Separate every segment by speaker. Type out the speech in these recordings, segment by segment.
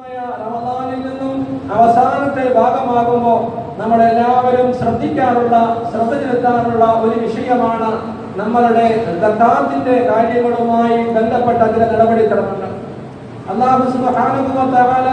Speaker 1: പരിശുദ്ധമായ റമദാനിൽ നിന്നും അവസാനത്തെ ഭാഗമാകുമ്പോൾ നമ്മളെല്ലാവരും ശ്രദ്ധിക്കാറുള്ള ശ്രദ്ധ ചെലുത്താറുള്ള ഒരു വിഷയമാണ് നമ്മളുടെ ദക്കാത്തിന്റെ കാര്യങ്ങളുമായി ബന്ധപ്പെട്ട ചില നടപടിക്രമങ്ങൾ അള്ളാഹു സുബ്ഹാനഹു വ തആല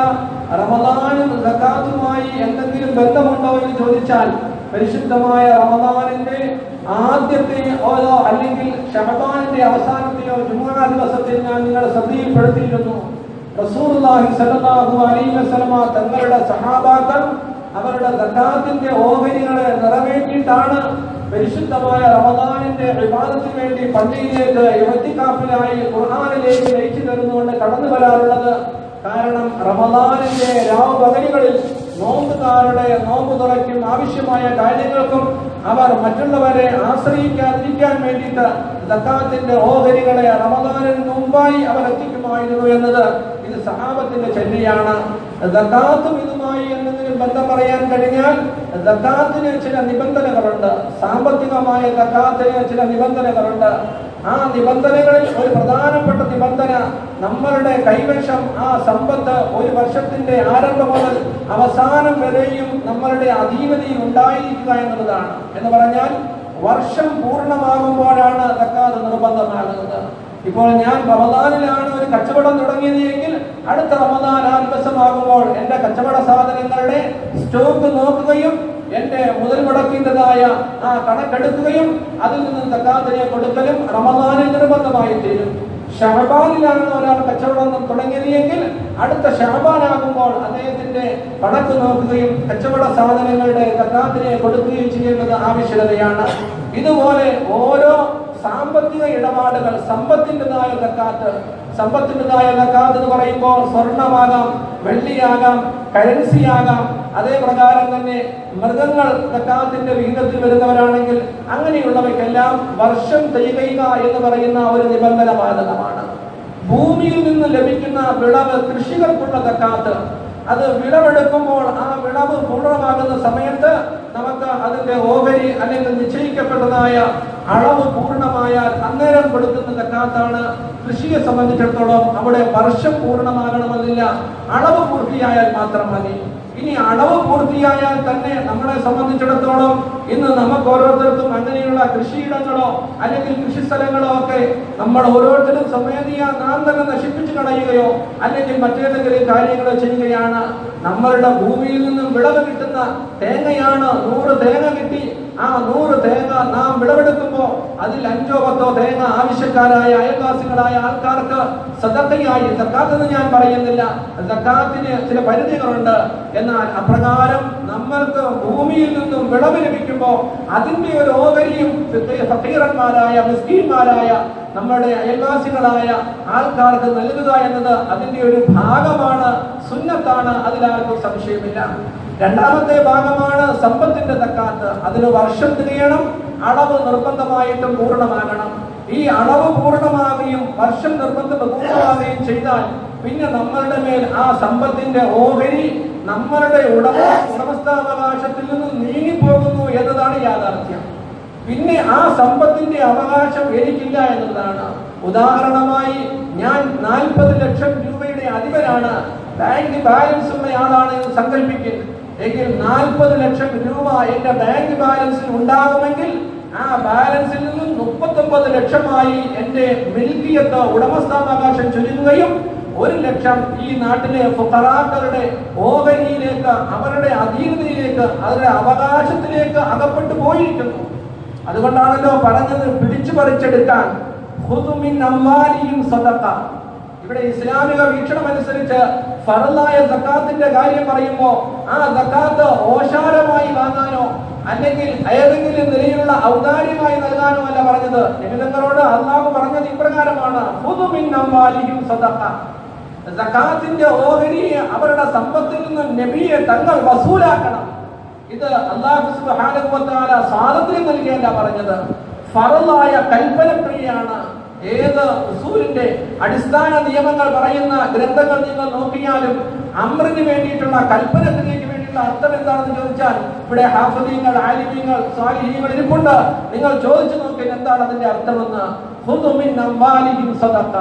Speaker 1: റമദാനും സക്കാത്തുമായി എന്തെങ്കിലും ബന്ധമുണ്ടോ എന്ന് ചോദിച്ചാൽ പരിശുദ്ധമായ റമദാനിന്റെ ആദ്യത്തെ ഓരോ അല്ലെങ്കിൽ ഷഹബാനിന്റെ അവസാനത്തെയോ ജുമുഅ ദിവസത്തിൽ ഞാൻ നിങ്ങളെ ശ്രദ്ധയിൽപ്പെടുത്തിയിരുന്നു റസൂലുള്ളാഹി സ്വല്ലല്ലാഹു അലൈഹി വസല്ലമ തങ്ങളുടെ സഹാബാക്കൾ അവരുടെ സക്കാത്തിന്റെ ഓഹരികളെ നിറവേറ്റിയിട്ടാണ് പരിശുദ്ധമായ റമദാനിന്റെ വിവാദത്തിന് വേണ്ടി പള്ളിയിലേക്ക് ഇവത്തിക്കാപ്പിലായി ഖുർആാനിലേക്ക് നയിച്ചു തരുന്നുകൊണ്ട് കടന്നു വരാറുള്ളത് കാരണം റമദാനിന്റെ രാവുപകലുകളിൽ നോമ്പുകാരുടെ നോമ്പ് തുറയ്ക്കും ആവശ്യമായ കാര്യങ്ങൾക്കും അവർ മറ്റുള്ളവരെ ആശ്രയിക്കാതിരിക്കാൻ വേണ്ടിയിട്ട് ദക്കാത്തിന്റെ ഓഹരികളെ റമദാനിന് മുമ്പായി അവർ എത്തിക്കുമായിരുന്നു എന്നത് ഇത് സഹാബത്തിന്റെ ചര്യയാണ് ദക്കാത്തും ഇതുമായി എന്തെങ്കിലും ബന്ധം പറയാൻ കഴിഞ്ഞാൽ ദക്കാത്തിന് ചില നിബന്ധനകളുണ്ട് സാമ്പത്തികമായ ദക്കാത്തിന് ചില നിബന്ധനകളുണ്ട് ആ നിബന്ധനകളിൽ ഒരു പ്രധാനപ്പെട്ട നിബന്ധന നമ്മളുടെ കൈവശം ആ സമ്പത്ത് ഒരു വർഷത്തിന്റെ ആരംഭം മുതൽ അവസാനം വരെയും നമ്മളുടെ അധീനതയിൽ ഉണ്ടായിരിക്കുക എന്നുള്ളതാണ് എന്ന് പറഞ്ഞാൽ വർഷം പൂർണ്ണമാകുമ്പോഴാണ് തക്കാത് നിർബന്ധമാകുന്നത് ഇപ്പോൾ ഞാൻ റമദാനിലാണ് ഒരു കച്ചവടം തുടങ്ങിയത് എങ്കിൽ അടുത്ത റമദാൻ ആ ദിവസമാകുമ്പോൾ എന്റെ കച്ചവട സാധനങ്ങളുടെ സ്റ്റോക്ക് നോക്കുകയും എന്റെ മുതൽ മുടക്കിൻ്റെതായ ആ കണക്കെടുക്കുകയും അതിൽ നിന്ന് തക്കാത്തിനെ കൊടുക്കലും റമദാനിൽ നിർബന്ധമായി തീരും ഷഹബാനിലാണ് ഒരാൾ കച്ചവടം തുടങ്ങിയത് എങ്കിൽ അടുത്ത ഷഹബാനാകുമ്പോൾ അദ്ദേഹത്തിന്റെ കണക്ക് നോക്കുകയും കച്ചവട സാധനങ്ങളുടെ തക്കാത്തിനെ കൊടുക്കുകയും ചെയ്യേണ്ടത് ആവശ്യകതയാണ് ഇതുപോലെ ഓരോ സാമ്പത്തിക ഇടപാടുകൾ സമ്പത്തിൻ്റെതായ തക്കാത്ത് സമ്പത്തിൻ്റെതായ തക്കാത്ത് എന്ന് പറയുമ്പോൾ സ്വർണമാകാം വെള്ളിയാകാം കറൻസി ആകാം അതേ പ്രകാരം തന്നെ മൃഗങ്ങൾ തക്കാത്തിന്റെ വിഹിതത്തിൽ വരുന്നവരാണെങ്കിൽ അങ്ങനെയുള്ളവയ്ക്കെല്ലാം വർഷം തികയുക എന്ന് പറയുന്ന ഒരു നിബന്ധന ബാധകമാണ് ഭൂമിയിൽ നിന്ന് ലഭിക്കുന്ന വിളവ് കൃഷികൾക്കുള്ള തക്കാത്ത് അത് വിളവെടുക്കുമ്പോൾ ആ വിളവ് പൂർണ്ണമാകുന്ന സമയത്ത് നമുക്ക് അതിന്റെ ഓഹരി അല്ലെങ്കിൽ നിശ്ചയിക്കപ്പെട്ടതായ അളവ് പൂർണ്ണമായാൽ അന്നേരം കൊടുക്കുന്ന തക്കാത്താണ് കൃഷിയെ സംബന്ധിച്ചിടത്തോളം അവിടെ വർഷം പൂർണ്ണമാകണമെന്നില്ല അളവ് പൂർത്തിയായാൽ മാത്രം മതി ഇനി അളവ് പൂർത്തിയായാൽ തന്നെ നമ്മളെ സംബന്ധിച്ചിടത്തോളം ഇന്ന് നമുക്ക് ഓരോരുത്തർക്കും അങ്ങനെയുള്ള കൃഷിയിടങ്ങളോ അല്ലെങ്കിൽ കൃഷി സ്ഥലങ്ങളോ ഒക്കെ നമ്മൾ ഓരോരുത്തരും സ്വമേധയാ നാം തന്നെ നശിപ്പിച്ചു കളയുകയോ അല്ലെങ്കിൽ മറ്റേതെങ്കിലും കാര്യങ്ങളോ ചെയ്യുകയാണ് നമ്മളുടെ ഭൂമിയിൽ നിന്നും വിളവ് കിട്ടുന്ന തേങ്ങയാണ് നൂറ് തേങ്ങ കിട്ടി ആ നൂറ് തേങ്ങ നാം വിളവെടുക്കുമ്പോൾ അതിൽ അഞ്ചോ പത്തോ തേങ്ങ ആവശ്യക്കാരായ അയൽവാസികളായ ആൾക്കാർക്ക് സദക്കയായി സക്കാത്തെന്ന് ഞാൻ പറയുന്നില്ല സക്കാത്തിന് ചില പരിധികളുണ്ട് എന്നാൽ അപ്രകാരം നമ്മൾക്ക് ഭൂമിയിൽ നിന്നും വിളവ് ലഭിക്കുമ്പോൾ അതിന്റെ ഒരു ഓഹരിയും ഫക്കീറന്മാരായ മിസ്കീന്മാരായ നമ്മുടെ അയൽവാസികളായ ആൾക്കാർക്ക് നൽകുക എന്നത് അതിന്റെ ഒരു ഭാഗമാണ് സുന്നത്താണ് അതിലാർക്കും സംശയമില്ല രണ്ടാമത്തെ ഭാഗമാണ് സമ്പത്തിന്റെ തക്കാത്ത് അതിന് വർഷം തിരിയണം അളവ് നിർബന്ധമായിട്ടും പൂർണ്ണമാകണം ഈ അളവ് പൂർണ്ണമാകുകയും വർഷം നിർബന്ധം പൂർണ്ണമാകുകയും ചെയ്താൽ പിന്നെ നമ്മളുടെ മേൽ ആ സമ്പത്തിന്റെ ഓഹരി നമ്മളുടെ ഉടമ ഉടമസ്ഥാവകാശത്തിൽ നിന്നും നീങ്ങിപ്പോകുന്നു എന്നതാണ് യാഥാർത്ഥ്യം പിന്നെ ആ സമ്പത്തിന്റെ അവകാശം എനിക്കില്ല എന്നുള്ളതാണ് ഉദാഹരണമായി ഞാൻ നാൽപ്പത് ലക്ഷം രൂപയുടെ അധിപനാണ് ബാങ്ക് ബാലൻസ് ഉള്ള ആളാണ് എന്ന് സങ്കല്പിക്കുന്നത് എങ്കിൽ നാൽപ്പത് ലക്ഷം രൂപ എന്റെ ബാങ്ക് ബാലൻസിൽ ഉണ്ടാകുമെങ്കിൽ ആ ബാലൻസിൽ നിന്നും മുപ്പത്തൊമ്പത് ലക്ഷമായി എന്റെ മിൽക്കിയത്ത് ഉടമസ്ഥാവകാശം ചുരുങ്ങുകയും ഒരു ലക്ഷം ഈ നാട്ടിലെ ഫുഖറാക്കളുടെ ഓഹരിയിലേക്ക് അവരുടെ അധീനതയിലേക്ക് അവരുടെ അവകാശത്തിലേക്ക് അകപ്പെട്ടു പോയിരിക്കുന്നു അതുകൊണ്ടാണല്ലോ പറഞ്ഞത് പിടിച്ചു പറിച്ചെടുക്കാൻ ഹുദുമിൻ അമ്മാലിയും സദക്ക ഇവിടെ ഇസ്ലാമിക വീക്ഷണം അനുസരിച്ച് ഫറലായ സക്കാത്തിന്റെ കാര്യം പറയുമ്പോൾ ആ സക്കാത്ത് ഓശാരമായി വാങ്ങാനോ അല്ലെങ്കിൽ ഏതെങ്കിലും നിലയിലുള്ള ഔദാര്യമായി നൽകാനോ അല്ല പറഞ്ഞത് നിമിതങ്ങളോട് അള്ളാഹു പറഞ്ഞത് ഇപ്രകാരമാണ് ഹുദുമിൻ അമ്മാലിയും സദക്ക സക്കാത്തിന്റെ ഓഹരി അവരുടെ സമ്പത്തിൽ നിന്ന് നബിയെ തങ്ങൾ വസൂലാക്കണം ഇത് അള്ളാഹു സുബ്ഹാനഹു വ തആല സ്വാതന്ത്ര്യം നൽകിയല്ല പറഞ്ഞത് ഫറലായ കൽപ്പനക്രിയയാണ് ഏത് ഉസൂലിന്റെ അടിസ്ഥാന നിയമങ്ങൾ പറയുന്ന ഗ്രന്ഥങ്ങൾ നിങ്ങൾ നോക്കിയാലും അമ്രിന് വേണ്ടിയിട്ടുള്ള കൽപ്പനക്രിയയ്ക്ക് വേണ്ടിയിട്ടുള്ള അർത്ഥം എന്താണെന്ന് ചോദിച്ചാൽ ഇവിടെ ഹാഫദീങ്ങൾ ആലിമീങ്ങൾ സ്വാലിഹീങ്ങൾ ഇരിപ്പുണ്ട് നിങ്ങൾ ചോദിച്ചു നോക്കിയാൽ എന്താണ് അതിന്റെ അർത്ഥമെന്ന് ഖുദു മിൻ അംവാലിഹിം സദഖ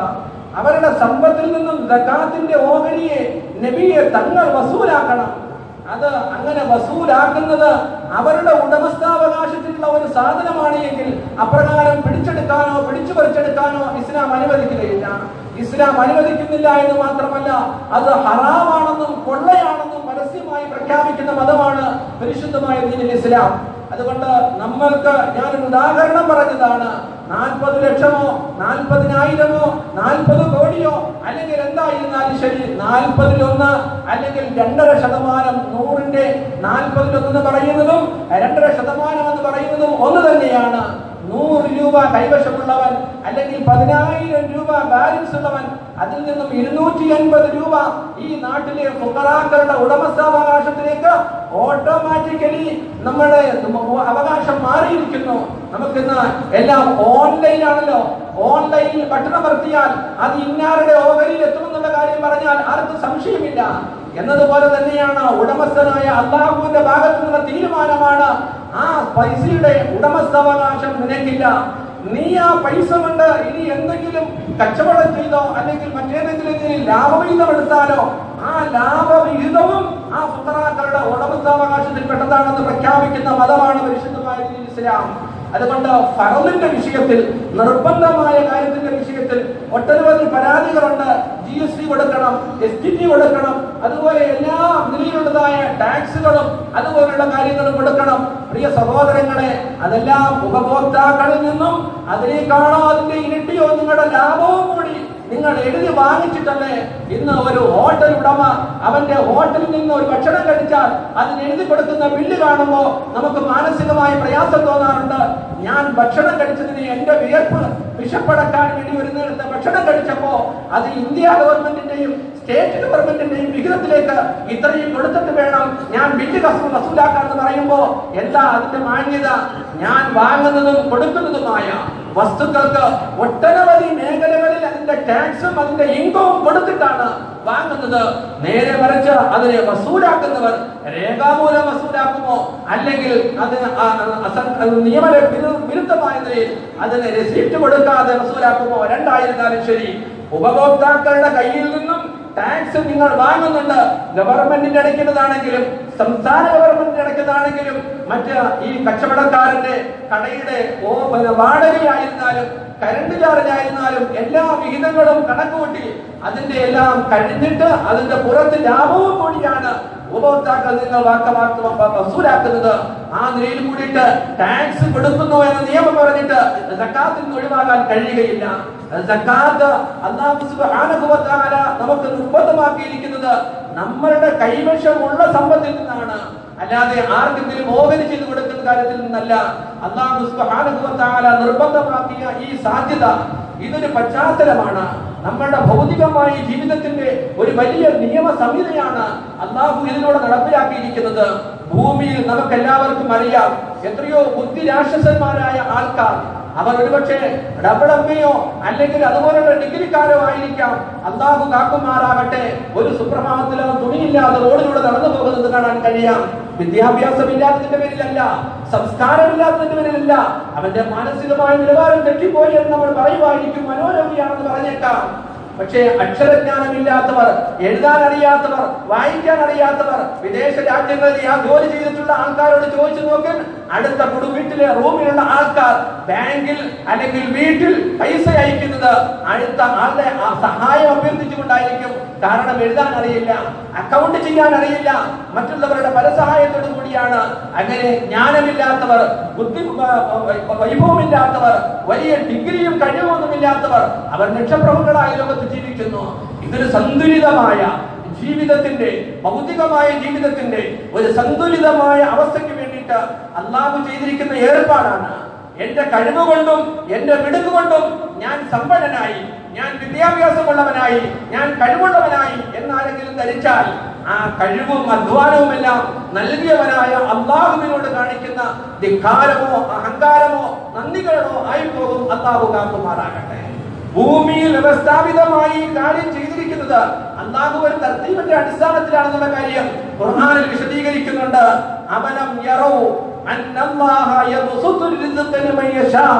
Speaker 1: അവരുടെ സമ്പത്തിൽ നിന്നും സക്കാത്തിന്റെ ഓഹരിയെ നബിയെ തങ്ങൾ വസൂലാക്കണം അത് അങ്ങനെ വസൂലാക്കുന്നത് അവരുടെ ഉടമസ്ഥാവകാശത്തിലുള്ള ഒരു സാധനമാണ് എങ്കിൽ അപ്രകാരം പിടിച്ചെടുക്കാനോ പിടിച്ചു പറിച്ചെടുക്കാനോ ഇസ്ലാം അനുവദിക്കുകയില്ല ഇസ്ലാം അനുവദിക്കുന്നില്ല എന്ന് മാത്രമല്ല അത് ഹറാമാണെന്നും കൊള്ളയാണെന്നും പരസ്യമായി പ്രഖ്യാപിക്കുന്ന മതമാണ് പരിശുദ്ധമായ ദീനിൽ ഇസ്ലാം അതുകൊണ്ട് നമ്മൾക്ക് ഞാനൊരു ഉദാഹരണം പറഞ്ഞതാണ് നാൽപ്പത് ലക്ഷമോ നാൽപ്പതിനായിരമോ നാൽപ്പത് കോടിയോ അല്ലെങ്കിൽ എന്തായിരുന്നാലും ശരി നാൽപ്പതിലൊന്ന് അല്ലെങ്കിൽ രണ്ടര ശതമാനം നൂറിന്റെ നാൽപ്പതിലൊന്ന് എന്ന് പറയുന്നതും രണ്ടര ശതമാനം എന്ന് പറയുന്നതും ഒന്ന് തന്നെയാണ് നൂറ് രൂപ കൈവശമുള്ളവൻ അല്ലെങ്കിൽ പതിനായിരം രൂപ ബാലൻസ് ഉള്ളവൻ അതിൽ നിന്നും ഇരുന്നൂറ്റി അൻപത് രൂപ ഈ നാട്ടിലെ ഫുക്കറാക്കളുടെ ഉടമസ്ഥാവകാശത്തിലേക്ക് ഓട്ടോമാറ്റിക്കലി നമ്മുടെ അവകാശം മാറിയിരിക്കുന്നു നമുക്കിന്ന് എല്ലാം ഓൺലൈൻ ആണല്ലോ ഓൺലൈനിൽ പട്ടണം വർത്തിയാൽ അത് ഇന്നാരുടെ ഓഹരിയിൽ എത്തുമെന്നുള്ള കാര്യം പറഞ്ഞാൽ ആർക്കും സംശയമില്ല എന്നതുപോലെ തന്നെയാണ് ഉടമസ്ഥനായ അള്ളാഹുവിന്റെ ഭാഗത്തു നിന്നുള്ള തീരുമാനമാണ് ആ പൈസയുടെ ഉടമസ്ഥാവകാശം നിനക്കില്ല നീ ആ പൈസ കൊണ്ട് ഇനി എന്തെങ്കിലും കച്ചവടം ചെയ്തോ അല്ലെങ്കിൽ മറ്റേതെങ്കിലും രീതിയിൽ ലാഭവിഹിതം എടുത്താലോ ആ ലാഭവിഹിതവും ആ ഫുക്കറാക്കളുടെ ഉടമസ്ഥാവകാശത്തിൽപ്പെട്ടതാണെന്ന് പ്രഖ്യാപിക്കുന്ന മതമാണ് പരിശുദ്ധമായ ദീനുൽ ഇസ്ലാം അതുകൊണ്ട് ഫറലിന്റെ വിഷയത്തിൽ നിർബന്ധമായ കാര്യത്തിന്റെ വിഷയത്തിൽ ഒട്ടനവധി പരാതികളുണ്ട് ജി എസ് ടി കൊടുക്കണം എസ് ടി ടി കൊടുക്കണം അതുപോലെ എല്ലാ നിലയിലുള്ളതായ ടാക്സുകളും അതുപോലുള്ള കാര്യങ്ങളും കൊടുക്കണം പ്രിയ സഹോദരങ്ങളെ അതെല്ലാം ഉപഭോക്താക്കളിൽ നിന്നും അതിനേക്കാണോ അതിന്റെ ഇരട്ടിയോ നിങ്ങളുടെ ലാഭവും കൂടി നിങ്ങൾ എഴുതി വാങ്ങിച്ചിട്ടല്ലേ ഇന്ന് ഒരു ഹോട്ടൽ ഉടമ അവന്റെ ഹോട്ടലിൽ നിന്ന് ഒരു ഭക്ഷണം കഴിച്ചാൽ അതിന് എഴുതി കൊടുക്കുന്ന ബില്ല് കാണുമ്പോൾ നമുക്ക് മാനസികമായ പ്രയാസം തോന്നാറുണ്ട് ഞാൻ ഭക്ഷണം കഴിച്ചതിന് എന്റെ വിയർപ്പ് വിഷപ്പടക്കാൻ വേണ്ടി ഒരു നേരത്തെ ഭക്ഷണം കഴിച്ചപ്പോ അത് ഇന്ത്യ ഗവൺമെന്റിന്റെയും സ്റ്റേറ്റ് ഗവൺമെന്റിന്റെയും വിഹിതത്തിലേക്ക് ഇത്രയും കൊടുത്തിട്ട് വേണം ഞാൻ ബില്ല് കസ്റ്റം വസൂലാക്കാൻ എന്ന് പറയുമ്പോ എന്താ അതിന്റെ മാന്യത ഞാൻ വാങ്ങുന്നതും കൊടുക്കുന്നതുമായ വസ്തുക്കൾക്ക് ഒട്ടനവധി മേഖലകളിൽ അതിന്റെ ടാക്സും അതിന്റെ ഇൻകവും കൊടുത്തിട്ടാണ് വാങ്ങുന്നത് നേരെ മറിച്ച് അതിനെ വസൂലാക്കുന്നവർ രേഖാമൂലം വസൂലാക്കുമോ അല്ലെങ്കിൽ അതിന് ആ- ആ- അസ- നിയമ വിരു- വിരുദ്ധമായ നിലയിൽ അതിന് രസീറ്റ് കൊടുക്കാതെ വസൂലാക്കുമോ രണ്ടായിരുന്നാലും ശരി ഉപഭോക്താക്കളുടെ കയ്യിൽ നിന്നും ടാക്സ് നിങ്ങൾ വാങ്ങുന്നുണ്ട് ഗവൺമെന്റിന്റെ അടയ്ക്കുന്നതാണെങ്കിലും സംസ്ഥാന ഗവൺമെന്റിന്റെ അടയ്ക്കുന്നതാണെങ്കിലും മറ്റ് ഈ കച്ചവടക്കാരന്റെ കടയുടെ ഓ പിന്നെ വാടകയായിരുന്നാലും കരണ്ട് ചാർജ് ആയിരുന്നാലും എല്ലാ വിഹിതങ്ങളും കണക്കുകൂട്ടി അതിന്റെ എല്ലാം കഴിഞ്ഞിട്ട് അതിന്റെ പുറത്ത് ലാഭവും കൂടിയാണ് ഉപഭോക്താക്കൾ നിങ്ങൾ വാക്കവാക്ക വസൂലാക്കുന്നത് ആ നിലയിൽ കൂടിയിട്ട് ടാക്സ് കൊടുക്കുന്നു എന്ന നിയമം പറഞ്ഞിട്ട് സക്കാത്തിൽ നിന്ന് ഒഴിവാക്കാൻ കഴിയുകയില്ല സക്കാത്ത് അല്ലാഹു സുബ്ഹാനഹു വ തആല നമുക്ക് നിർബന്ധമാക്കിയിരിക്കുന്നത് നമ്മളുടെ കൈവശമുള്ള സമ്പത്തിൽ നിന്നാണ് അല്ലാതെ ആർക്കെങ്കിലും ഓഹരി ചെയ്ത് കൊടുക്കുന്ന കാര്യത്തിൽ നിന്നല്ല അള്ളാഹു സുബ്ഹാനഹു വ തആല നിർബന്ധമാക്കിയ ഈ സാധ്യത ഇതൊരു പശ്ചാത്തലമാണ് നമ്മളുടെ ഭൗതികമായ ജീവിതത്തിന്റെ ഒരു വലിയ നിയമ സംഹിതയാണ് അള്ളാഹു ഇതിലൂടെ നടപ്പിലാക്കിയിരിക്കുന്നത് ഭൂമിയിൽ നമുക്ക് എല്ലാവർക്കും അറിയാം എത്രയോ ബുദ്ധിരാക്ഷസന്മാരായ ആൾക്കാർ അവർ ഒരുപക്ഷെ ഡബിൾ എം എയോ അല്ലെങ്കിൽ അതുപോലുള്ള ഡിഗ്രിക്കാരോ ആയിരിക്കാം അള്ളാഹു കാക്കുമാറാകട്ടെ ഒരു സുപ്രഭാതത്തിൽ അവൻ തുണിയില്ലാതെ റോഡിലൂടെ നടന്നു പോകുന്നത് കാണാൻ കഴിയാം വിദ്യാഭ്യാസമില്ലാത്തതിന്റെ പേരിലല്ല സംസ്കാരമില്ലാത്തതിന്റെ പേരിലല്ല അവന്റെ മാനസികമായ നിലവാരം തെറ്റിപ്പോയി എന്ന് നമ്മൾ പറയുമായിരിക്കും മനോരോഗിയാണെന്ന് പറഞ്ഞേക്കാം പക്ഷേ അക്ഷരജ്ഞാനമില്ലാത്തവർ എഴുതാൻ അറിയാത്തവർ വായിക്കാൻ അറിയാത്തവർ വിദേശ രാജ്യങ്ങളിൽ ആ ജോലി ചെയ്തിട്ടുള്ള ആൾക്കാരോട് ചോദിച്ചു നോക്കൻ അടുത്ത കുടു വീട്ടിലെ റൂമിലുള്ള ആൾക്കാർ ബാങ്കിൽ അല്ലെങ്കിൽ വീട്ടിൽ പൈസ അയക്കുന്നത് അടുത്ത ആളുടെ ആ സഹായം അഭ്യർത്ഥിച്ചുകൊണ്ടായിരിക്കും കാരണം എഴുതാൻ അറിയില്ല അക്കൗണ്ട് ചെയ്യാൻ അറിയില്ല മറ്റുള്ളവരുടെ പരസഹായത്തോടു കൂടിയാണ് അങ്ങനെ ജ്ഞാനമില്ലാത്തവർ ബുദ്ധി വൈഭവമില്ലാത്തവർ വലിയ ഡിഗ്രിയും കഴിവൊന്നുമില്ലാത്തവർ അവർ രക്ഷപ്രഭുക്കളായ ലോകത്ത് ജീവിക്കുന്നു ഇതൊരു സന്തുലിതമായ ജീവിതത്തിന്റെ ഭൗതികമായ ജീവിതത്തിന്റെ ഒരു സന്തുലിതമായ അവസ്ഥയ്ക്ക് വേണ്ടിയിട്ട് അള്ളാഹു ചെയ്തിരിക്കുന്ന ഏർപ്പാടാണ് എന്റെ കഴിവ് കൊണ്ടും എന്റെ മിടുക്ക് കൊണ്ടും ഞാൻ സമ്പന്നനായി ഞാൻ വിദ്യാഭ്യാസമുള്ളവനായി ഞാൻ കഴിവുള്ളവനായി എന്നാരെങ്കിലും ധരിച്ചാൽ ആ കഴിവും അധ്വാനവും എല്ലാം നൽകിയവനായ അള്ളാഹുവിനോട് കാണിക്കുന്ന ധിക്കാരമോ അഹങ്കാരമോ നന്ദികളോ ആയി പോകും അള്ളാഹു കാക്കുമാറാകട്ടെ ഭൂമിയിൽ വ്യവസ്ഥാപിതമായി ഈ കാര്യം ചെയ്തിരിക്കുന്നത് അള്ളാഹു ഒരു തർത്തീബിന്റെ അടിസ്ഥാനത്തിലാണെന്നുള്ള കാര്യം ഖുർആനിൽ വിശദീകരിക്കുന്നുണ്ട് അവലം യറൗ അന്നല്ലാഹ യബ്സുത്തു റിസ്ഖ ലിമൻ യശാ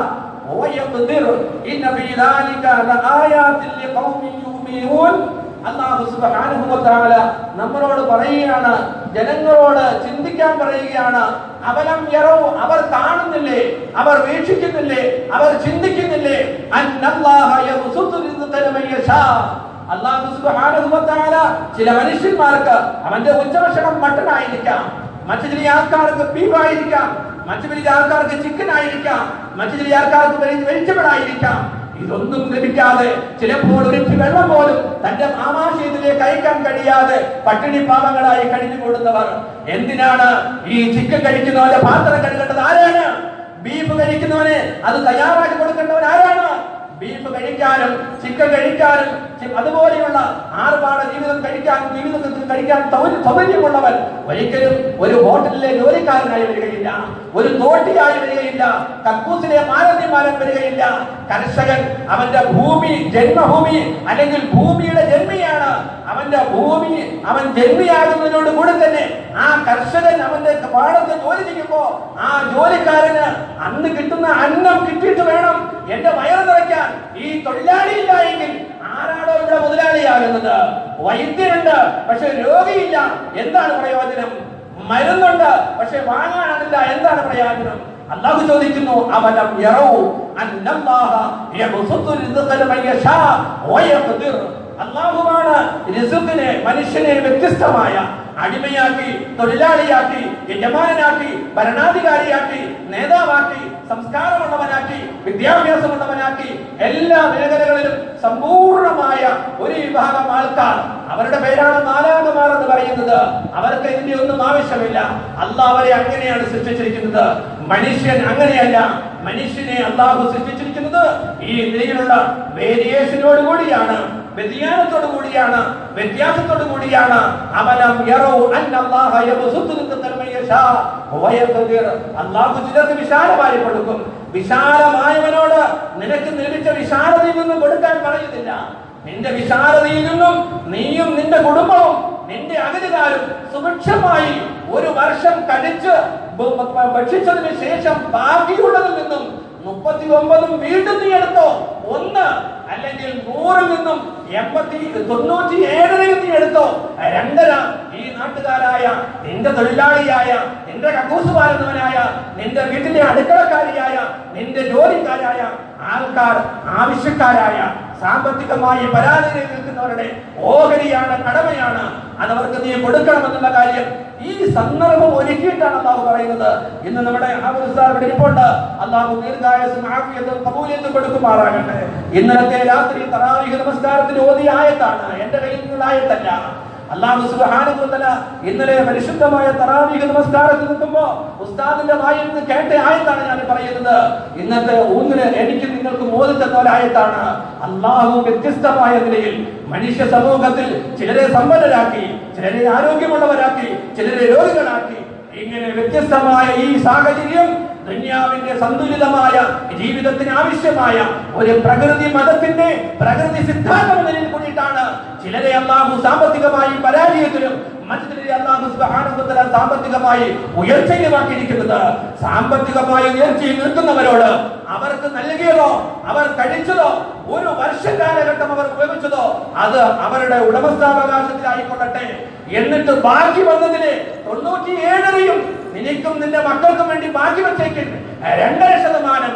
Speaker 1: ويقدر إن في ذلك لآيات لقوم يؤمنون അള്ളാഹു സുബ്ഹാനഹു വ തആല നമ്മളോട് പറയുകയാണ് ജനങ്ങളോട് ചിന്തിക്കാൻ പറയുകയാണ് അവലം യറൗ അവർ കാണുന്നില്ലേ അവർ വീക്ഷിക്കുന്നില്ലേ അവർ ചിന്തിക്കുന്നില്ലേ അന്നല്ലാഹ യബ്സുത്തു റിസ്ഖ ലിമൻ യശാ അള്ളാഹു സുബ്ഹാനഹു വ തആല ചില മനുഷ്യന്മാർക്ക് അവന്റെ ഉച്ചഭക്ഷണം മട്ടൺ ആയിരിക്കാം മറ്റു ചില ആൾക്കാർക്ക് ബീഫ് ആയിരിക്കാം മറ്റു ചില ആൾക്കാർക്ക് ചിക്കൻ ആയിരിക്കാം മറ്റു ചില ആൾക്കാർക്ക് വെജിറ്റബിൾ ആയിരിക്കാം ഇതൊന്നും ലഭിക്കാതെ ചിലപ്പോൾ ഒരു ഇത്തിരി വെള്ളം പോലും തന്റെ ആമാശയത്തിലേക്ക് അയക്കാൻ കഴിയാതെ പട്ടിണി പാവങ്ങളായി കഴിഞ്ഞു കൂടുന്നവർ എന്തിനാണ് ഈ ചിക്കൻ കഴിക്കുന്നവന്റെ പാത്രം കഴുകേണ്ടത് ആരാണ് ബീഫ് കഴിക്കുന്നവന് അത് തയ്യാറാക്കി കൊടുക്കേണ്ടവൻ ആരാണ് ബീഫ് കഴിക്കാനും ചിക്കൻ കഴിക്കാനും ചി- അതുപോലെയുള്ള ആർഭാട ജീവിതം കഴിക്കാൻ ജീവിതത്തിൽ കഴിക്കാൻ സൗ- സൗകര്യമുള്ളവൻ ഒരിക്കലും ഒരു ഹോട്ടലിലെ ജോലിക്കാരനായി വരികയില്ല ഒരു തോട്ടിയായി വരികയില്ല കക്കൂസിലെ മാനന്യമാരൻ വരികയില്ല കർഷകൻ അവന്റെ ഭൂമി ജന്മഭൂമി അല്ലെങ്കിൽ ഭൂമിയുടെ ജന്മിയാണ് അവന്റെ ഭൂമി അവൻ ജന്മിയാകുന്നതിനോട് കൂടെ തന്നെ ആ കർഷകൻ അവന്റെ പാടത്ത് ജോലി ചെയ്യുമ്പോ ആ ജോലിക്കാരന് അന്ന് കിട്ടുന്ന അന്നം കിട്ടിയിട്ട് വേണം എന്റെ വയറ് നിറയ്ക്കാൻ ഈ തൊഴിലാളി ഇല്ല എങ്കിൽ ആരാണോ ഇവിടെ മുതലാളിയാകുന്നത് വൈദ്യനുണ്ട് പക്ഷെ രോഗിയില്ല എന്താണ് പ്രയോജനം മരുന്നുണ്ട് പക്ഷെ വാങ്ങാനില്ല എന്താണ് പ്രയോജനം അള്ളാഹു ചോദിക്കുന്നു അവലം യറൗ അന്നല്ലാഹ യബ്സുത്തു റിസ്ഖ ലിമൻ യശാ വയഖ്ദിർ അള്ളാഹുവാണ് റിസുഖിനെ മനുഷ്യനെ വ്യത്യസ്തമായ അടിമയാക്കി തൊഴിലാളിയാക്കി യജമാനാക്കി ഭരണാധികാരിയാക്കി നേതാവാക്കി സംസ്കാരമുള്ളവനാക്കി വിദ്യാഭ്യാസമുള്ളവനാക്കി എല്ലാ മേഖലകളിലും സമ്പൂർണമായ ഒരു വിഭാഗം ആൾക്കാർ അവരുടെ പേരാണ് നാലാകമാർ എന്ന് പറയുന്നത് അവർക്ക് ഇതിന്റെ ഒന്നും ആവശ്യമില്ല അള്ളാഹ് അവരെ അങ്ങനെയാണ് സൃഷ്ടിച്ചിരിക്കുന്നത് മനുഷ്യൻ അങ്ങനെയല്ല മനുഷ്യനെ അള്ളാഹു സൃഷ്ടിച്ചിരിക്കുന്നത് ഈ നിലയിലുള്ള വേരിയേഷനോട് കൂടിയാണ് വ്യതിയാനത്തോടു കൂടിയാണ് വ്യത്യാസത്തോടു കൂടിയാണ് അവലം യറൗ അന്നല്ലാഹ യബ്സുത്തു റിസ്ഖ ലിമൻ യശാ വയഖ്ദിർ അല്ലാഹു ചിലർക്ക് വിശാലമായി കൊടുക്കും വിശാലമായവനോട് നിനക്ക് ലഭിച്ച വിശാലതയിൽ നിന്നും കൊടുക്കാൻ പറയുന്നില്ല നിന്റെ വിശാലതയിൽ നിന്നും നീയും നിന്റെ കുടുംബവും നിന്റെ അകലുകാരും സുഭിക്ഷമായി ഒരു വർഷം കഴിച്ച് ഭ- ഭ- ഭക്ഷിച്ചതിന് ശേഷം ബാക്കിയുള്ളതിൽ നിന്നും മുപ്പത്തി ഒമ്പതും വീണ്ടും നീ എടുത്തോ ഒന്ന് അല്ലെങ്കിൽ നൂറിൽ നിന്നും എൺപത്തി തൊണ്ണൂറ്റി ഏഴരയിൽ നീ എടുത്തോ രണ്ടര ഈ നാട്ടുകാരായ നിന്റെ തൊഴിലാളിയായ നിന്റെ കക്കൂസ് പാരുന്നവനായ നിന്റെ വീട്ടിലെ അടുക്കളക്കാരിയായ നിന്റെ ജോലിക്കാരായ ആൾക്കാർ ആവശ്യക്കാരായ സാമ്പത്തികമായി പരാജയം നിൽക്കുന്നവരുടെ ഓഹരിയാണ് കടമയാണ് അതവർക്ക് നീ കൊടുക്കണമെന്നുള്ള കാര്യം ഈ സന്ദർഭം ഒരുക്കിയിട്ടാണ് അള്ളാഹു പറയുന്നത് ഇന്ന് നമ്മുടെ ഇവിടെ ഇരിപ്പുണ്ട് അള്ളാഹു ദീർഘായസും ആഫിയത്തും കബൂലിയത്തും കൊടുക്കുമാറാകട്ടെ ഇന്നലത്തെ രാത്രി തറാവിഹ് നമസ്കാരത്തിന് ഓതിയ ആയത്താണ് എന്റെ കയ്യിൽ നിന്നുള്ള ആയത്തല്ല അള്ളാഹു സുബ്ഹാനഹു വ തആല ഇന്നലെ പരിശുദ്ധമായ തറാവീഹ് നമസ്കാരത്തിൽ നിൽക്കുമ്പോ ഉസ്താദിന്റെ വായിൽ നിന്ന് കേട്ട ആയത്താണ് ഞാൻ പറയുന്നത് ഇന്നത്തെ ഊന്നിന് എനിക്ക് നിങ്ങൾക്ക് മോദി തന്ന ഒരു ആയത്താണ് അള്ളാഹു വ്യത്യസ്തമായ നിലയിൽ മനുഷ്യ സമൂഹത്തിൽ ചിലരെ സമ്പന്നരാക്കി ചിലരെ ആരോഗ്യമുള്ളവരാക്കി ചിലരെ രോഗികളാക്കി ഇങ്ങനെ വ്യത്യസ്തമായ ഈ സാഹചര്യം ദുനിയാവിന്റെ സന്തുലിതമായ ജീവിതത്തിന് ആവശ്യമായ ഒരു പ്രകൃതി മതത്തിന്റെ പ്രകൃതി സിദ്ധാന്തം നിലയിൽ കൂടിയിട്ടാണ് ചിലരെ അള്ളാഹു സാമ്പത്തികമായി പരാജയത്തിലും മറ്റു ചിലരെ അള്ളാഹു സുബ്ഹാനഹു വ തആല സാമ്പത്തികമായി ഉയർച്ചയിലുമാക്കിയിരിക്കുന്നത് സാമ്പത്തികമായി ഉയർച്ചയിൽ നിൽക്കുന്നവരോട് അവർക്ക് നൽകിയതോ അവർ കഴിച്ചതോ ഒരു വർഷ കാലഘട്ടം അവർ ഉപയോഗിച്ചതോ അത് അവരുടെ ഉടമസ്ഥാവകാശത്തിലായിക്കൊള്ളട്ടെ എന്നിട്ട് ബാക്കി വന്നതിന് തൊണ്ണൂറ്റി ഏഴരയും നിനക്കും നിന്റെ മക്കൾക്കും വേണ്ടി ബാക്കി വെച്ചേക്ക് രണ്ടര ശതമാനം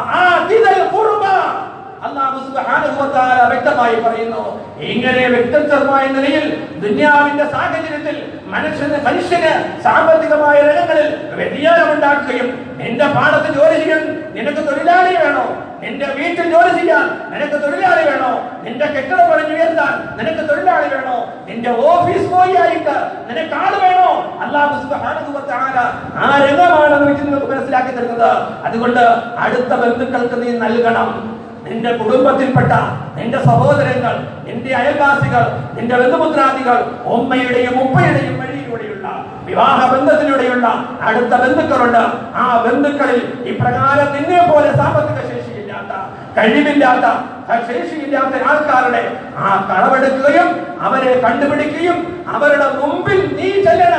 Speaker 1: ഫആതിദൽ ഖുർബ. അല്ലാഹു സുബ്ഹാനഹു വ തആല വ്യക്തമായി പറയുന്നു ഇങ്ങനെ വ്യക്തിത്വമായ നിലയിൽ ദുനിയാവിന്റെ സാഹചര്യത്തിൽ മനുഷ്യന് മനുഷ്യന് സാമ്പത്തികമായ രംഗങ്ങളിൽ വ്യതിയാനമുണ്ടാക്കുകയും നിന്റെ പാടത്ത് ജോലി ചെയ്യാൻ നിനക്ക് തൊഴിലാളി വേണോ നിന്റെ വീട്ടിൽ ജോലി ചെയ്യാൻ നിനക്ക് തൊഴിലാളി വേണോ നിന്റെ കെട്ടിടം പണിഞ്ഞു ഉയർത്താൻ നിനക്ക് തൊഴിലാളി വേണോ നിന്റെ ഓഫീസ് ബോയ് ആയിട്ട് നിനക്ക് ആള് വേണോ അല്ലാഹു സുബ്ഹാനഹു വ തആല ആ രംഗമാണ് നമുക്ക് നിങ്ങൾക്ക് മനസ്സിലാക്കി തരുന്നത് അതുകൊണ്ട് അടുത്ത ബന്ധുക്കൾക്ക് നീ നൽകണം നിന്റെ കുടുംബത്തിൽപ്പെട്ട നിന്റെ സഹോദരങ്ങൾ നിന്റെ അയൽവാസികൾ നിന്റെ ബന്ധുപുത്രാദികൾ ഉമ്മയുടെയും ഉപ്പയുടെയും വഴിയിലൂടെയുള്ള വിവാഹ ബന്ധത്തിലൂടെയുള്ള അടുത്ത ബന്ധുക്കളുണ്ട് ആ ബന്ധുക്കളിൽ ഇപ്രകാരം നിന്നെ പോലെ സാമ്പത്തിക ശേഷിയില്ലാത്ത കഴിവില്ലാത്ത ശേഷിയില്ലാത്ത ആൾക്കാരുടെ ആ കളവെടുക്കുകയും അവരെ കണ്ടുപിടിക്കുകയും അവരുടെ മുമ്പിൽ നീ ചെല്ലണം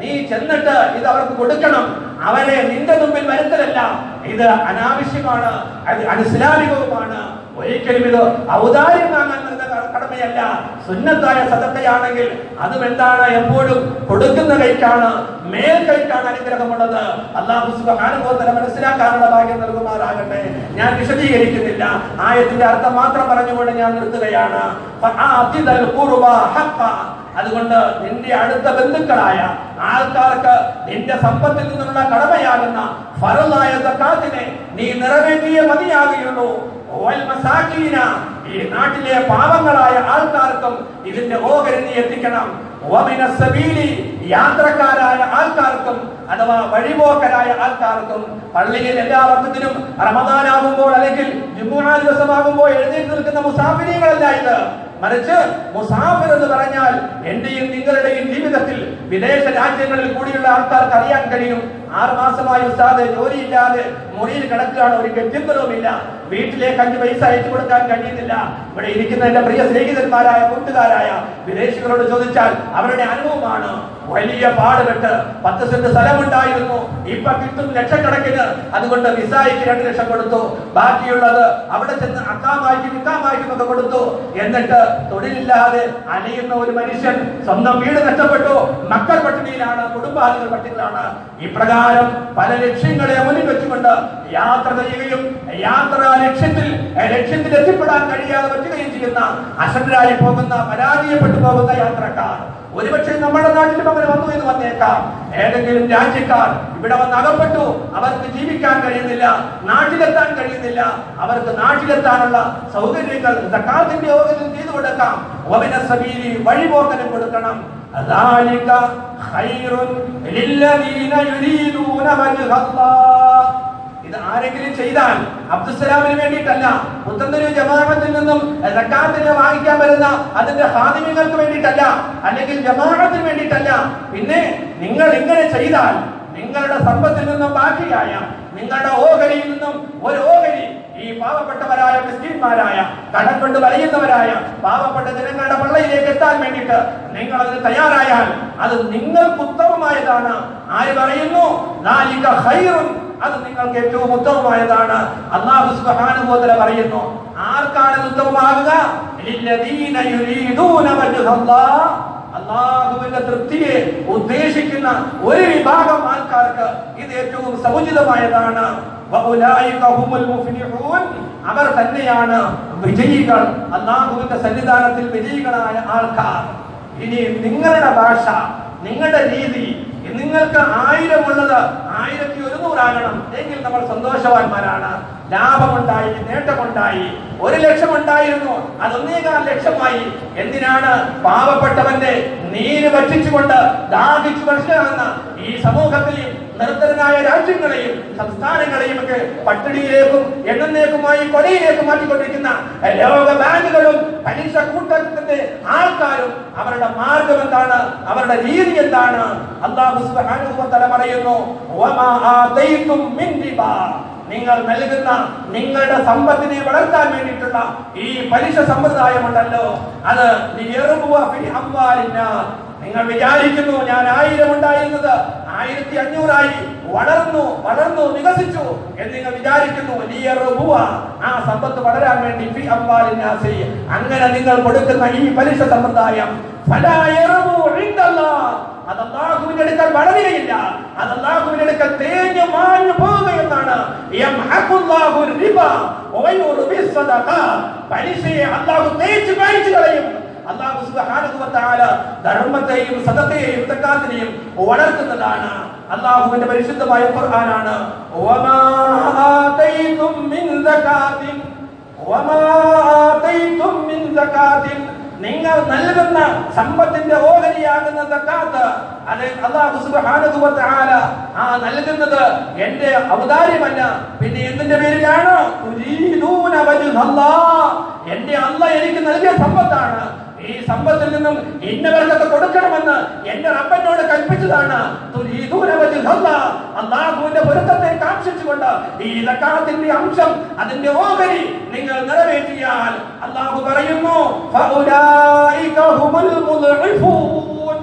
Speaker 1: നീ ചെന്നിട്ട് ഇത് അവർക്ക് കൊടുക്കണം അവരെ നിന്റെ മുമ്പിൽ വരുത്തലല്ല ഇത് അനാവശ്യമാണ് അത് അനിസ്ലാമികവുമാണ് ഒരിക്കലും ഇത് ഔദാര്യം വാങ്ങാൻ നൽകുന്ന ക- കടമയല്ല സുന്നത്തായ സദക്കയാണെങ്കിൽ അതും എന്താണ് എപ്പോഴും കൊടുക്കുന്ന കൈക്കാണ് മേൽ കൈക്കാണ് അനുഗ്രഹമുള്ളത് അള്ളാഹു സുബ്ഹാനഹു മനസ്സിലാക്കാനുള്ള ഭാഗ്യം നൽകുമാറാകട്ടെ ഞാൻ വിശദീകരിക്കുന്നില്ല ആയത്തിന്റെ അർത്ഥം മാത്രം പറഞ്ഞുകൊണ്ട് ഞാൻ നിർത്തുകയാണ് ഫആതിദൽ ഖുർബ ഹഖ്ഖ. അതുകൊണ്ട് നിന്റെ അടുത്ത ബന്ധുക്കളായ ആൾക്കാർക്ക് നിന്റെ സമ്പത്തിൽ നിന്നുള്ള കടമയാകുന്ന ഫറലായ സക്കാത്തിനെ നീ നിറവേറ്റിയേ മതിയാകുകയുള്ളൂ വൽ മസാക്കീന ഈ നാട്ടിലെ പാവങ്ങളായ ആൾക്കാർക്കും ഇതിന്റെ ഓഹരി നീ എത്തിക്കണം വമിന സബീലി യാത്രക്കാരായ ആൾക്കാർക്കും അഥവാ വഴിപോക്കരായ ആൾക്കാർക്കും പള്ളിയിൽ എല്ലാ വർഷത്തിനും റമദാനാകുമ്പോൾ അല്ലെങ്കിൽ ജുമുഅ ദിവസമാകുമ്പോൾ എഴുന്നേറ്റ് നിൽക്കുന്ന മുസാഫിരികളല്ല ഇത് മറിച്ച് മുസാഫിർ എന്ന് പറഞ്ഞാൽ എന്റെയും നിങ്ങളുടെയും ജീവിതത്തിൽ വിദേശ രാജ്യങ്ങളിൽ കൂടിയുള്ള ആൾക്കാർക്ക് അറിയാൻ കഴിയും ആറ് മാസമായി ഉസ്താദ് ജോലിയില്ലാതെ മുറിയിൽ കിടക്കുകയാണ് ഒരു ഗത്യന്തരവുമില്ല വീട്ടിലേക്ക് അഞ്ച് പൈസ അയച്ചു കൊടുക്കാൻ കഴിയുന്നില്ല ഇവിടെ ഇരിക്കുന്ന എന്റെ പ്രിയ സ്നേഹിതന്മാരായ കൂട്ടുകാരായ വിദേശികളോട് ചോദിച്ചാൽ അവരുടെ അനുഭവമാണ് വലിയ പാടുപെട്ട് പത്ത് സെന്റ് സ്ഥലമുണ്ടായിരുന്നു ഇപ്പൊ കിട്ടും ലക്ഷക്കണക്കിന് അതുകൊണ്ട് വിസായിക്ക് രണ്ട് ലക്ഷം കൊടുത്തു ബാക്കിയുള്ളത് അവിടെ ചെന്ന് അക്കാമായിക്കും ഇക്കാമായിക്കും ഒക്കെ കൊടുത്തു എന്നിട്ട് തൊഴിലില്ലാതെ അലയുന്ന ഒരു മനുഷ്യൻ സ്വന്തം വീട് നഷ്ടപ്പെട്ടു മക്കൾ പട്ടിണിയിലാണ് കുടുംബാദികൾ പട്ടിണിയിലാണ് ഇപ്രകാരം പല ലക്ഷ്യങ്ങളെ മുന്നിൽ വെച്ചുകൊണ്ട് യാത്ര ചെയ്യുകയും യാത്ര ലക്ഷ്യത്തിൽ ഏ, ലക്ഷ്യത്തിൽ എത്തിപ്പെടാൻ കഴിയാതെ പറ്റുകയും ചെയ്യുന്ന അസന്നരായി പോകുന്ന പരാജയപ്പെട്ടു പോകുന്ന യാത്രക്കാർ ഒരുപക്ഷെ നമ്മുടെ നാട്ടിലും അങ്ങനെ വന്നു എന്ന് വന്നേക്കാം ഏതെങ്കിലും രാജ്യക്കാർ ഇവിടെ വന്ന് അകപ്പെട്ടു അവർക്ക് ജീവിക്കാൻ കഴിയുന്നില്ല നാട്ടിലെത്താൻ കഴിയുന്നില്ല അവർക്ക് നാട്ടിലെത്താനുള്ള സൗകര്യങ്ങൾ സക്കാത്തിന്റെ യോഗത്തിൽ ചെയ്തു കൊടുക്കാം ഒവന സബീലി വഴിപോക്കനും കൊടുക്കണം ذلك خير للذين يريدون وجه الله ഇത് ആരെങ്കിലും ചെയ്താൽ അബ്ദുസലാമിന് വേണ്ടിയിട്ടല്ല പുത്തന്നൂർ ജമാഅത്തിൽ നിന്നും സക്കാത്തിനെ വാങ്ങിക്കാൻ വരുന്ന അതിന്റെ ഹാദിമ്യങ്ങൾക്ക് വേണ്ടിയിട്ടല്ല അല്ലെങ്കിൽ ജമാഅത്തിന് വേണ്ടിയിട്ടല്ല പിന്നെ നിങ്ങൾ ഇങ്ങനെ ചെയ്താൽ നിങ്ങളുടെ സമ്പത്തിൽ നിന്നും ബാക്കിയായ നിങ്ങളുടെ ഓഹരിയിൽ നിന്നും ഒരു ഓഹരി ഈ പാവപ്പെട്ടവരായ ക്രിസ്ത്യന്മാരായ കടം കൊണ്ട് വലയുന്നവരായ പാവപ്പെട്ട ജനങ്ങളുടെ പള്ളയിലേക്ക് എത്താൻ വേണ്ടിയിട്ട് നിങ്ങൾ അതിന് തയ്യാറായാൽ അത് നിങ്ങൾക്ക് ഉത്തമമായതാണ് ആര് പറയുന്നു "ദാലിക ഖൈറുൻ." അത് നിങ്ങൾക്ക് ഏറ്റവും ഉത്തമമായതാണ് അള്ളാഹു സുബ്ഹാനഹു വ തആല പറയുന്നു ആർക്കാണ് ഇത് ഉത്തമമാകുക ലില്ലദീന യുരീദൂന വജ്ഹല്ലാഹ് അള്ളാഹുവിന്റെ തൃപ്തിയെ ഉദ്ദേശിക്കുന്ന ഒരു വിഭാഗം ആൾക്കാർക്ക് ഇത് ഏറ്റവും സമുചിതമായതാണ് വഉലായിക ഹുമുൽ മുഫ്ലിഹൂൻ. അവർ തന്നെയാണ് വിജയികൾ അള്ളാഹുവിന്റെ സന്നിധാനത്തിൽ വിജയികളായ ആൾക്കാർ ഇനി നിങ്ങളുടെ ഭാഷ നിങ്ങളുടെ രീതി നിങ്ങൾക്ക് ആയിരം ഉള്ളത് ആയിരത്തി ഒരുന്നൂറാകണം എങ്കിൽ നമ്മൾ സന്തോഷവാന്മാരാണ് ലാഭമുണ്ടായി നേട്ടമുണ്ടായി ഒരു ലക്ഷം ഉണ്ടായിരുന്നു അതൊന്നേകാൽ ലക്ഷമായി എന്തിനാണ് പാവപ്പെട്ടവന്റെ നീര് വറ്റിച്ചുകൊണ്ട് ദാഹിച്ചു മനസ്സിലാകുന്ന ഈ സമൂഹത്തെയും നിർത്തനായ രാജ്യങ്ങളെയും സംസ്ഥാനങ്ങളെയും ഒക്കെ പട്ടിണിയിലേക്കും എണ്ണേക്കുമായി കൊലയിലേക്കും മാറ്റിക്കൊണ്ടിരിക്കുന്ന ലോക ബാങ്കുകളും പലിശ കൂട്ടത്തിന്റെ ആൾക്കാരും അവരുടെ മാർഗം എന്താണ് അവരുടെ രീതി എന്താണ് അള്ളാഹു സുബ്ഹാനഹു വ തആല പറയുന്നു വമാ ആതൈതും മിൻ റിബാ നിങ്ങൾ നൽകുന്ന നിങ്ങളുടെ സമ്പത്തിനെ വളർത്താൻ വേണ്ടിയിട്ടുള്ള ഈ പലിശ സമ്പ്രദായമുണ്ടല്ലോ അത് ലിയർബുവ ഫി അംവാലിന്നാസ്. നിങ്ങൾ വിചാരിക്കുന്നു ഞാൻ ആയിരം ഉണ്ടായിരുന്നത് ആയിരത്തി അഞ്ഞൂറായി വളർന്നു വളർന്നു വികസിച്ചു എന്ന് നിങ്ങൾ വിചാരിക്കുന്നു ലിയർബുവ. ആ സമ്പത്ത് വളരാൻ വേണ്ടി ഫി അംവാലിന്നാസി. അങ്ങനെ നിങ്ങൾ കൊടുക്കുന്ന ഈ പലിശ സമ്പ്രദായം ഫലാ യർബു ഇൻദല്ലാഹ്. അത് അള്ളാഹുവിന്റെ അടുക്കൽ വളരുകയില്ല അത് അള്ളാഹുവിന്റെ അടുക്കൽ തേഞ്ഞു മാഞ്ഞു പോവുകയെന്നാണ് യംഹഖുല്ലാഹു റിബ വയുർബി സദഖ. പലിശയെ അള്ളാഹു തേച്ചു കാണിച്ചു കളയും അള്ളാഹു സുബ്ഹാനഹു വ തആല ധർമ്മത്തെയും സദഖയെയും സക്കാത്തിനെയും വളർത്തുന്നതാണ് അള്ളാഹുവിന്റെ പരിശുദ്ധമായ ഖുർആനാണ് വമാ ആതൈതും മിൻ സകാത്തിൻ വമാ ആതൈതും മിൻ സകാത്തിൻ നിങ്ങൾ നൽകുന്ന സമ്പത്തിന്റെ ഓഹരിയാകുന്ന സക്കാത്ത് അത് അല്ലാഹു സുബ്ഹാനഹു വ തആല ആ നൽകുന്നത് എന്റെ ഔദാര്യമല്ല പിന്നെ എന്തിന്റെ പേരിലാണ് തുരീദൂന വജ്ഹല്ലാഹ് എന്റെ അല്ല എനിക്ക് നൽകിയ സമ്പത്താണ് ഈ സമ്പത്തിൽ നിന്നും ഇന്നവർക്കൊക്കെ കൊടുക്കണമെന്ന് എന്റെ റബ്ബനോട് കൽപ്പിച്ചതാണ് തുരീദൂന വജ്ഹല്ലാഹ് അല്ലാഹുവിന്റെ പൊരുത്തത്തെ കാക്ഷിച്ചുകൊണ്ട് ഈ സക്കാത്തിന്റെ അംശം അതിന്റെ ഓഹരി നിങ്ങൾ നിറവേറ്റിയാൽ അല്ലാഹു പറയുന്നു ഫഉലായിക ഹുമുൽ മുദ്ഇഫൂൻ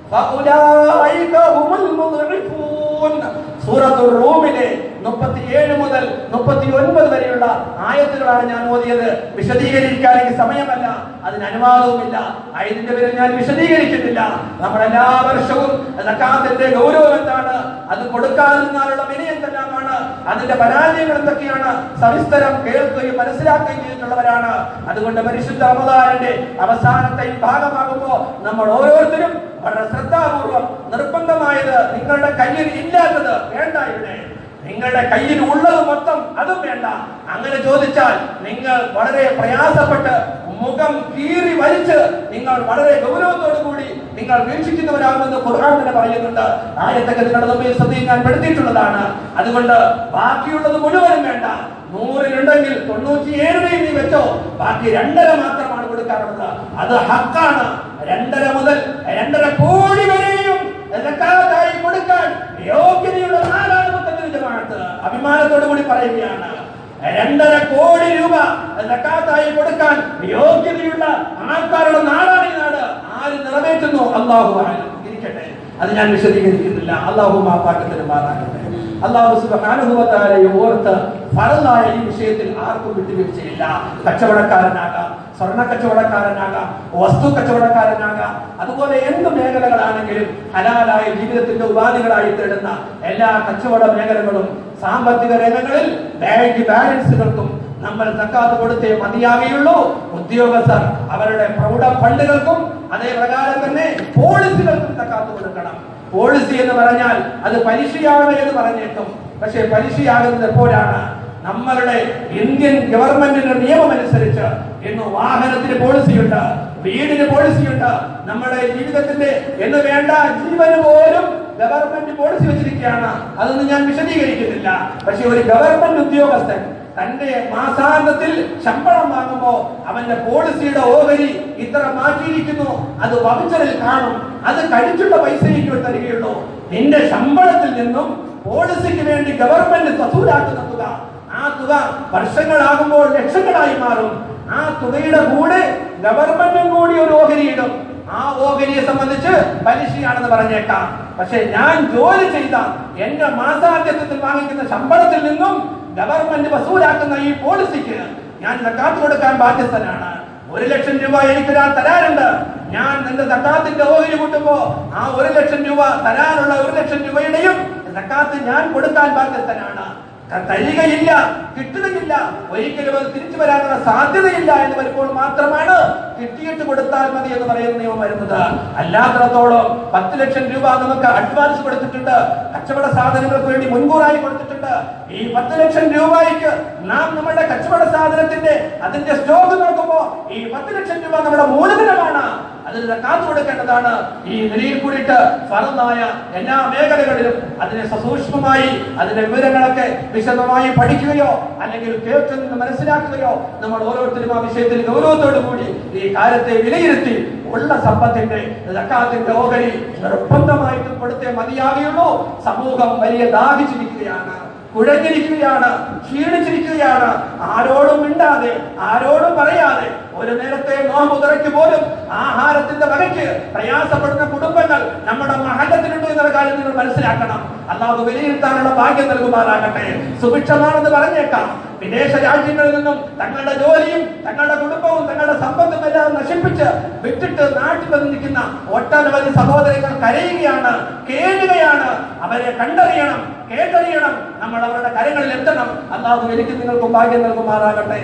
Speaker 1: فأولئك هم المضعفون സൂറത്തുൽ റൂമിലെ മുപ്പത്തിയേഴ് മുതൽ മുപ്പത്തി ഒൻപത് വരെയുള്ള ആയത്തുകളാണ് ഞാൻ ഓതിയത് വിശദീകരിക്കാൻ എനിക്ക് സമയമല്ല അതിന് അനുവാദവുമില്ല ആയതിന്റെ പേരിൽ ഞാൻ വിശദീകരിക്കുന്നില്ല നമ്മൾ എല്ലാ വർഷവും സക്കാത്തിന്റെ ഗൗരവം എന്താണ് അത് കൊടുക്കാതിരുന്നാലുള്ള വില എന്തെല്ലാമാണ് അതിന്റെ പരാജയങ്ങൾ എന്തൊക്കെയാണ് സവിസ്തരം കേൾക്കുകയും മനസ്സിലാക്കുകയും ചെയ്തിട്ടുള്ളവരാണ് അതുകൊണ്ട് പരിശുദ്ധ റമദാനിന്റെ അവസാനത്തെ ഈ ഭാഗമാകുമ്പോൾ നമ്മൾ ഓരോരുത്തരും വളരെ ശ്രദ്ധാപൂർവം നിർബന്ധമായത് നിങ്ങളുടെ കയ്യിൽ ഇല്ലാത്തത് വേണ്ട ഇവിടെ നിങ്ങളുടെ കയ്യിൽ ഉള്ളത് മൊത്തം അതും വേണ്ട അങ്ങനെ ചോദിച്ചാൽ നിങ്ങൾ വളരെ പ്രയാസപ്പെട്ട് മുഖം കീറി വലിച്ച് നിങ്ങൾ വളരെ ഗൗരവത്തോടു കൂടി നിങ്ങൾ വീക്ഷിക്കുന്നവരാകുമെന്ന് ഖുർആൻ തന്നെ പറയുന്നുണ്ട് ആയത്തൊക്കെ നിങ്ങളുടെ മുമ്പിൽ ശ്രദ്ധിക്കാൻ പെടുത്തിയിട്ടുള്ളതാണ് അതുകൊണ്ട് ബാക്കിയുള്ളത് മുഴുവനും വേണ്ട നൂറിലുണ്ടെങ്കിൽ തൊണ്ണൂറ്റിയേഴിനെയും നീ വെച്ചോ ബാക്കി രണ്ടര മാത്രമാണ് കൊടുക്കാറുള്ളത് അത് ഹക്കാണ് രണ്ടര മുതൽ രണ്ടര കോടി വരെയും സക്കാത്തായി കൊടുക്കാൻ യോഗ്യതയുള്ള നാലാണ് മുത്തത്തിൽ ജമാഅത്ത് അഭിമാനത്തോടു കൂടി പറയുകയാണ് രണ്ടര കോടി രൂപ സക്കാത്തായി കൊടുക്കാൻ യോഗ്യതയുള്ള ആൾക്കാരുടെ നാടാണ് ഈ നാട് ആര് നിറവേറ്റുന്നു അള്ളാഹു ഇരിക്കട്ടെ അത് ഞാൻ വിശദീകരിക്കുന്നില്ല അള്ളാഹു മാപ്പാക്കത്തിന് മാറാകട്ടെ അള്ളാഹു സുബാനുഭവത്താലെ ഓർത്ത് ഫറലായ ഈ വിഷയത്തിൽ ആർക്കും വിട്ടുവീഴ്ചയില്ല കച്ചവടക്കാരനാകാം സ്വർണ്ണ കച്ചവടക്കാരനാകാം വസ്തു കച്ചവടക്കാരനാകാം അതുപോലെ എന്ത് മേഖലകളാണെങ്കിലും ഹലാലായ ജീവിതത്തിന്റെ ഉപാധികളായി തേടുന്ന എല്ലാ കച്ചവട മേഖലകളും സാമ്പത്തിക രംഗങ്ങളിൽ ബാങ്ക് ബാലൻസുകൾക്കും നമ്മൾ സക്കാത്ത് കൊടുത്തേ മതിയാകുകയുള്ളൂ ഉദ്യോഗസ്ഥർ അവരുടെ പ്രൗഢ ഫണ്ടുകൾക്കും അതേ പ്രകാരം തന്നെ പോളിസികൾക്കും സക്കാത്ത് കൊടുക്കണം പോളിസി എന്ന് പറഞ്ഞാൽ അത് പലിശയാണ് എന്ന് പറഞ്ഞേക്കും പക്ഷേ പലിശയാകുന്നത് എപ്പോഴാണ് നമ്മളുടെ ഇന്ത്യൻ ഗവൺമെന്റിന്റെ നിയമം അനുസരിച്ച് ഇന്ന് വാഹനത്തിന് പോളിസിയുണ്ട് വീടിന് പോളിസിയുണ്ട് നമ്മുടെ ജീവിതത്തിന്റെ എന്ന് വേണ്ട ജീവന് പോലും ഗവൺമെന്റ് പോളിസി വെച്ചിരിക്കുകയാണ് അതൊന്നും ഞാൻ വിശദീകരിക്കുന്നില്ല പക്ഷെ ഒരു ഗവൺമെന്റ് ഉദ്യോഗസ്ഥൻ തന്റെ മാസാന്തത്തിൽ ശമ്പളം വാങ്ങുമ്പോ അവന്റെ പോളിസിയുടെ ഓഹരി ഇത്ര മാറ്റിയിരിക്കുന്നു അത് വകുച്ചറിൽ കാണും അത് കഴിച്ചുള്ള പൈസയ്ക്ക് തരികയുള്ളൂ നിന്റെ ശമ്പളത്തിൽ നിന്നും പോളിസിക്ക് വേണ്ടി ഗവൺമെന്റ് വസൂലാക്കുന്ന തുക ആ തുക വർഷങ്ങളാകുമ്പോൾ ലക്ഷങ്ങളായി മാറും ആ തുകയുടെ കൂടെ ഗവൺമെന്റും കൂടി ഒരു ഓഹരി ഇടും ആ ഓഹരിയെ സംബന്ധിച്ച് പലിശയാണെന്ന് പറഞ്ഞേക്കാം പക്ഷെ ഞാൻ ജോലി ചെയ്ത എന്റെ മാസാന്ത്യത്തിൽ വാങ്ങിക്കുന്ന ശമ്പളത്തിൽ നിന്നും ഗവൺമെന്റ് വസൂലാക്കുന്ന ഈ പോളിസിക്ക് ഞാൻ സക്കാത്ത് കൊടുക്കാൻ ബാധ്യസ്ഥനാണ് ഒരു ലക്ഷം രൂപ എനിക്കൊരാൾ തരാനുണ്ട് ഞാൻ നിന്റെ സക്കാത്തിന്റെ ഓഹരി കൂട്ടുമ്പോ ആ ഒരു ലക്ഷം രൂപ തരാനുള്ള ഒരു ലക്ഷം രൂപയുടെയും സക്കാത്ത് ഞാൻ കൊടുക്കാൻ ബാധ്യസ്ഥനാണ് ക- തരികയില്ല കിട്ടുകയില്ല ഒരിക്കലും അത് തിരിച്ചു വരാനുള്ള സാധ്യതയില്ല എന്ന് വരുമ്പോൾ മാത്രമാണ് കിട്ടിയിട്ട് കൊടുത്താൽ മതി എന്ന് പറയുന്ന നിയമം വരുന്നത് അല്ലാത്തിടത്തോളം പത്ത് ലക്ഷം രൂപ നമുക്ക് അഡ്വാൻസ് കൊടുത്തിട്ടുണ്ട് കച്ചവട സാധനങ്ങൾക്ക് വേണ്ടി മുൻകൂറായി കൊടുത്തിട്ടുണ്ട് ഈ പത്ത് ലക്ഷം രൂപയ്ക്ക് നാം നമ്മുടെ കച്ചവട സാധനത്തിന്റെ അതിന്റെ സ്റ്റോക്ക് നോക്കുമ്പോ ഈ പത്ത് ലക്ഷം രൂപ നമ്മുടെ മൂലധനമാണ് അതിന് കാത്തു കൊടുക്കേണ്ടതാണ് ഈ നിലയിൽ കൂടിയിട്ട് ഫറന്നായ എല്ലാ മേഖലകളിലും അതിനെ സസൂക്ഷ്മമായി അതിന്റെ വിവരങ്ങളൊക്കെ വിശദമായി പഠിക്കുകയോ അല്ലെങ്കിൽ കേട്ട് നിന്ന് മനസ്സിലാക്കുകയോ നമ്മൾ ഓരോരുത്തരും ആ വിഷയത്തിൽ ഗൗരവത്തോടു കൂടി ഈ കാര്യത്തെ വിലയിരുത്തി ഉള്ള സമ്പത്തിന്റെ സക്കാത്തിന്റെ ഓഹരി നിർബന്ധമായിട്ടും കൊടുത്തേ മതിയാകുകയുള്ളൂ സമൂഹം വലിയ ദാഹിച്ചിരിക്കുകയാണ് കുഴഞ്ഞിരിക്കുകയാണ് ക്ഷീണിച്ചിരിക്കുകയാണ് ആരോടും മിണ്ടാതെ ആരോടും പറയാതെ ഒരു നേരത്തെ നോമ്പ് തുറയ്ക്ക് പോലും ആഹാരത്തിന്റെ വകയ്ക്ക് പ്രയാസപ്പെടുന്ന കുടുംബങ്ങൾ നമ്മുടെ മഹല്ലത്തിലുണ്ട് എന്നുള്ള കാര്യം നിങ്ങൾ മനസ്സിലാക്കണം അല്ലാതെ വിലയിരുത്താനുള്ള ഭാഗ്യം നൽകുമാറാകട്ടെ സുഭിക്ഷമാണെന്ന് പറഞ്ഞേക്കാം വിദേശ രാജ്യങ്ങളിൽ നിന്നും തങ്ങളുടെ ജോലിയും തങ്ങളുടെ കുടുംബവും തങ്ങളുടെ സമ്പത്തും എല്ലാം നശിപ്പിച്ച് വിട്ടിട്ട് നാട്ടിൽ വന്ന് നിൽക്കുന്ന ഒട്ടനവധി സഹോദരങ്ങൾ കരയുകയാണ് കേഴുകയാണ് അവരെ കണ്ടറിയണം കേട്ടറിയണം നമ്മൾ അവരുടെ കരങ്ങളിൽ എത്തണം അല്ലാതെ എനിക്ക് നിങ്ങൾക്ക് ഭാഗ്യം നൽകുമാറാകട്ടെ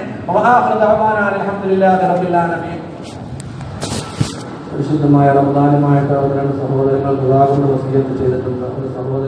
Speaker 1: അൽഹംദുലില്ലാഹി റബ്ബിൽ ആലമീൻ പരിശുദ്ധമായ റമദാനുമായിട്ട് അവർ രണ്ട് സഹോദരങ്ങൾ ദുരാകൊണ്ട് വസീയത്ത് ചെയ്തിട്ടുണ്ട് ഒരു സഹോദരൻ